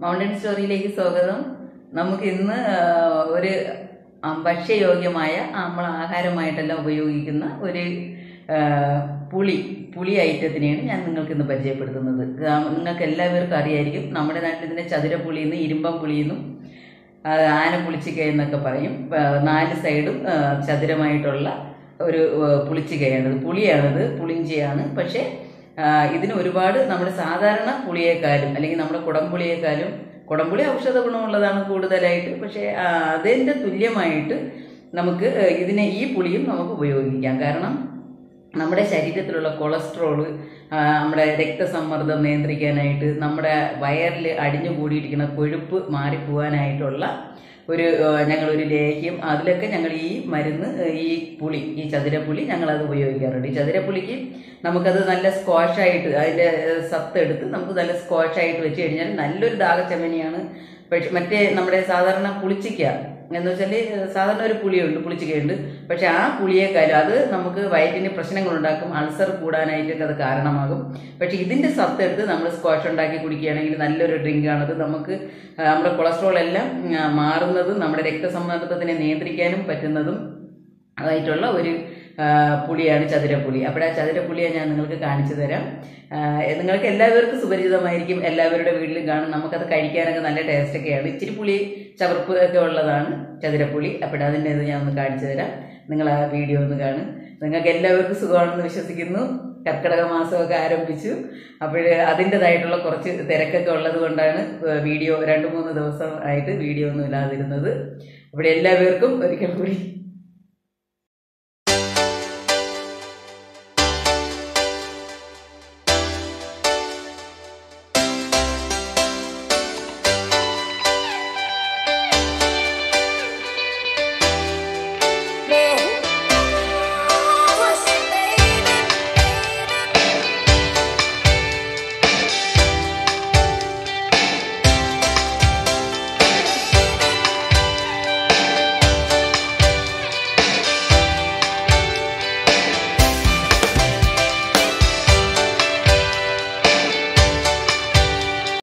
mountain സ്റ്റോറിയിലേക്ക് സ്വാഗതം നമുക്ക് ഇന്ന് ആ, ഒരു ആ, ഭക്ഷ്യയോഗ്യമായ നമ്മൾ ആഹാരമായിട്ടെല്ലാം ഉപയോഗിക്കുന്ന ഒരു ആ, പുളി പുളി ഐറ്റത്തിനെയാണ് ഞാൻ നിങ്ങൾക്ക് ഇന്ന് പരിചയപ്പെടുത്തുന്നത് ആ, നിങ്ങൾക്ക് എല്ലാവർക്കും അറിയായിരിക്കും നമ്മുടെ നാട്ടിൽ ഇതിനെ ചതുരപ്പുളി എന്നും ഇരുമ്പം പുളി എന്നും ആ, ആനപ്പുളിച്ചിക്ക എന്നൊക്കെ പറയും ആ, നാല് സൈഡും ആ, ചതുരമായിട്ടുള്ള ഒരു ആ, പുളിച്ചിക്കയാണിത് പുളിയാണിത് പുളിഞ്ചിയാണ് പക്ഷേ ആ, ഇതിന് ഒരുപാട് നമ്മുടെ സാധാരണ പുളിയേക്കാളും അല്ലെങ്കിൽ നമ്മുടെ കുടംപുളിയേക്കാളും കുടംപുളി ഔഷധ ഗുണമുള്ളതാണ് കൂടുതലായിട്ട് പക്ഷേ ആ, അതിൻ്റെ തുല്യമായിട്ട് നമുക്ക് ആ, ഇതിനെ ഈ പുളിയും നമുക്ക് ഉപയോഗിക്കാം കാരണം നമ്മുടെ ശരീരത്തിലുള്ള കൊളസ്ട്രോള് ആ, നമ്മുടെ രക്തസമ്മർദ്ദം നിയന്ത്രിക്കാനായിട്ട് നമ്മുടെ വയറിൽ അടിഞ്ഞു കൂടിയിരിക്കുന്ന കൊഴുപ്പ് മാറിപ്പോവാനായിട്ടുള്ള ഒരു ആ, ഞങ്ങളൊരു ലേഹ്യം അതിലൊക്കെ ഞങ്ങൾ ഈ മരുന്ന് ആ, ഈ പുളി ഈ ചതുരപ്പുളി ഞങ്ങളത് ഉപയോഗിക്കാറുണ്ട് ഈ ചതുരപ്പുളിക്ക് നമുക്കത് നല്ല സ്ക്വാഷായിട്ട് അതിൻ്റെ ആ, സത്ത് എടുത്ത് നമുക്ക് നല്ല സ്ക്വാഷായിട്ട് വെച്ച് കഴിഞ്ഞാൽ നല്ലൊരു ദാഹച്ചമനിയാണ് പക്ഷെ മറ്റേ നമ്മുടെ സാധാരണ പുളിച്ചിക്ക എന്ന് വെച്ചാൽ സാധാരണ ഒരു പുളിയുണ്ട് പുളിച്ചിക്കയുണ്ട് പക്ഷെ ആ പുളിയേക്കാളും അത് നമുക്ക് വയറ്റിന് പ്രശ്നങ്ങളുണ്ടാക്കും അൾസർ കൂടാനായിട്ടൊക്കെ അത് കാരണമാകും പക്ഷെ ഇതിന്റെ സത്ത് എടുത്ത് നമ്മൾ സ്ക്വാഷ് ഉണ്ടാക്കി കുടിക്കുകയാണെങ്കിൽ നല്ലൊരു ഡ്രിങ്ക് ആണത് നമുക്ക് ആ, നമ്മുടെ കൊളസ്ട്രോൾ എല്ലാം ആ, മാറുന്നതും നമ്മുടെ രക്തസമ്മർദ്ദത്തിനെ നിയന്ത്രിക്കാനും പറ്റുന്നതും ആയിട്ടുള്ള ഒരു ആ, പുളിയാണ് ചതുരപ്പുളി അപ്പോൾ ആ ചതുരപ്പുളിയെ ഞാൻ നിങ്ങൾക്ക് കാണിച്ചു തരാം ആ, നിങ്ങൾക്ക് എല്ലാവർക്കും സുപരിചിതമായിരിക്കും എല്ലാവരുടെ വീട്ടിലും കാണും നമുക്കത് കഴിക്കാനൊക്കെ നല്ല ടേസ്റ്റൊക്കെയാണ് ഇച്ചിരി പുളി ചവർപ്പ് ഒക്കെ ഉള്ളതാണ് ചതുരപ്പുളി അപ്പോൾ അതിൻ്റെ ഇത് ഞാൻ ഒന്ന് കാണിച്ചു തരാം നിങ്ങൾ ആ വീഡിയോ ഒന്ന് കാണും നിങ്ങൾക്ക് എല്ലാവർക്കും സുഖമാണെന്ന് വിശ്വസിക്കുന്നു കർക്കിടക മാസമൊക്കെ ആരംഭിച്ചു അപ്പോൾ അതിൻ്റെതായിട്ടുള്ള കുറച്ച് തിരക്കൊക്കെ ഉള്ളത് കൊണ്ടാണ് വീഡിയോ രണ്ട് മൂന്ന് ദിവസം ആയിട്ട് വീഡിയോ ഒന്നും ഇല്ലാതിരുന്നത് ഇവിടെ എല്ലാവർക്കും ഒരിക്കൽ കൂടി